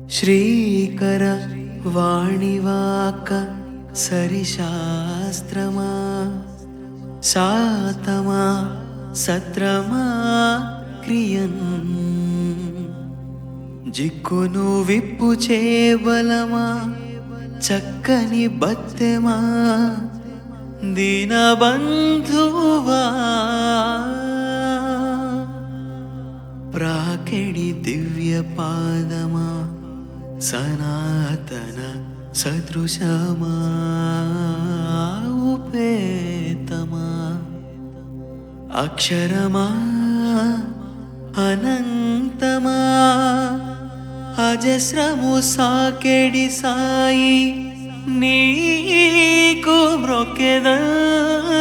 శ్రీకర వాణివాక సరిశాస్త్రమా శాతమా సత్రమా క్రియన్ జిక్కును విప్పు చేబలమా చక్కని బత్తెమా దీనబంధువా ప్రాకెడి దివ్య పాదమా సనాతన సదృశమా ఉపేతమా అక్షరమా అనంతమా అజస్రము సాకెడి సాయి నీకు మ్రొక్కెదా